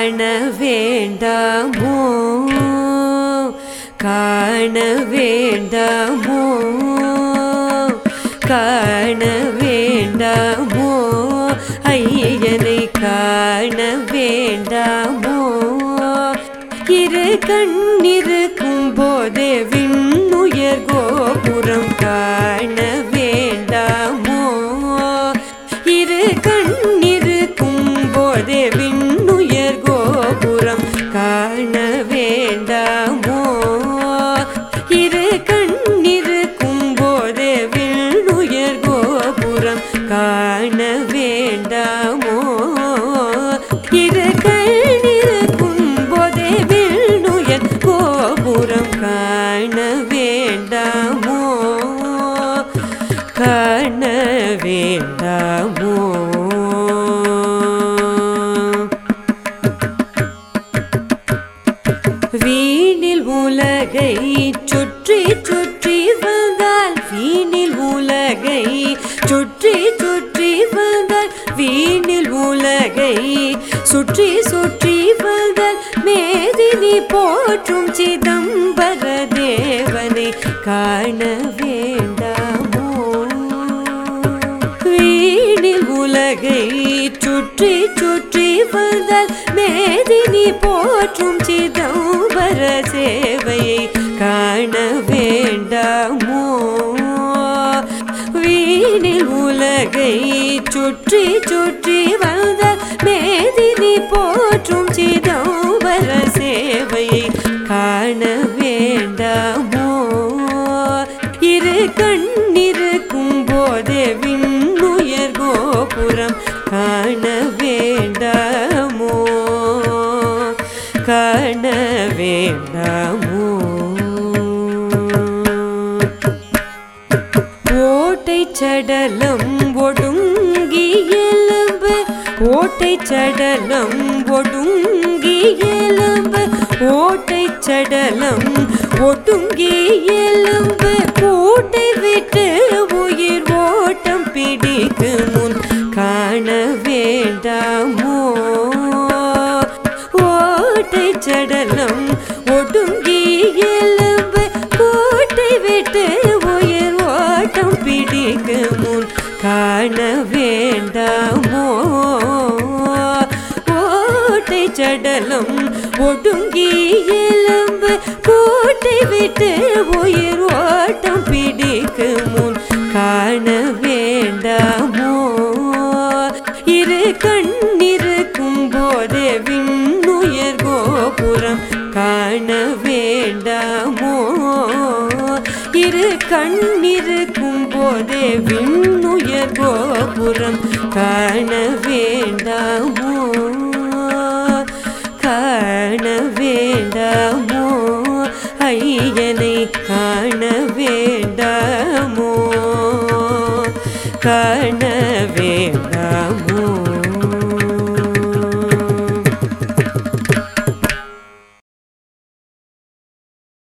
காண வேண்டாமோ காண வேண்டாமோ காண வேண்டாமோ ஐயனை காண வேண்டாமோ இரு கண்ணிருக்கும் போதே விண்ணுயர் கோபுரம் காண வேண்டாமோ இரு கண்ணிருக்கும் போதே விண்ணுயர் கோபுரம் காண வேண்டாமோ இரு கண்ணிருக்கும் போதே விண்ணுயர் கோபுரம் காண வேண்டாமோ இரு கண்ணிருக்கும் போதே விண்ணுயர் கோபுரம் காண வேண்டாமோ காண வேண்டாமோ வீணில் உலகை சுற்றி சுற்றி வந்தால் வீணில் உலகை சுற்றி சுற்றி வந்தால் வீணில் உலகை சுற்றி சுற்றி வந்தால் மேதினி போற்றும் சிதம்பர தேவனை காண வேண்டாமோ வீணில் உலகை சுற்றி சுற்றி வந்தால் மேதினி போற்றும் சிதம்பர சேவையை காண வேண்டாமோ வீணில் உலகை சுற்றி சுற்றி வந்தால் மேதினி போற்றும் சிதம்பர சேவையை காண வேண்டாமோ இரு கண்ணிருக்கும் போதே விண்ணுயர் கோபுரம் காண வேண்டாமோ காண வேண்டாமோ ஓட்டை சடலம் ஒடுங்கி எலும்பு ஓட்டை சடலம் ஒடுங்கி எலும்பு ஓட்டை சடலம் ஒடுங்கி எலும்பு கூட்டை விட்டு உயிர் ஓட்டம் பிடிக்கு முன் காண வேண்டாமோ ஓட்டை சடலம் ஒடுங்கி எலும்பு கோட்டை விட்டு உயிர் ஓட்டம் பிடிக்கு முன் காண வேண்டாமோ ஓட்டை சடலம் ஒடுங்கி எலும்பு கோட்டை விட்டு உயிர் ஓட்டம் பிடிக்கு முன் காண வேண்டாமோ இரு கண்ணிருக்கும் போதே விண்ணுயர் கோபுரம் காண வேண்டாமோ இரு கண்ணிருக்கும் போதே விண்ணுயர் கோபுரம் காண வேண்டாமோ காண வேண்டாமோ ஐயனை காண வேண்டாமோ காண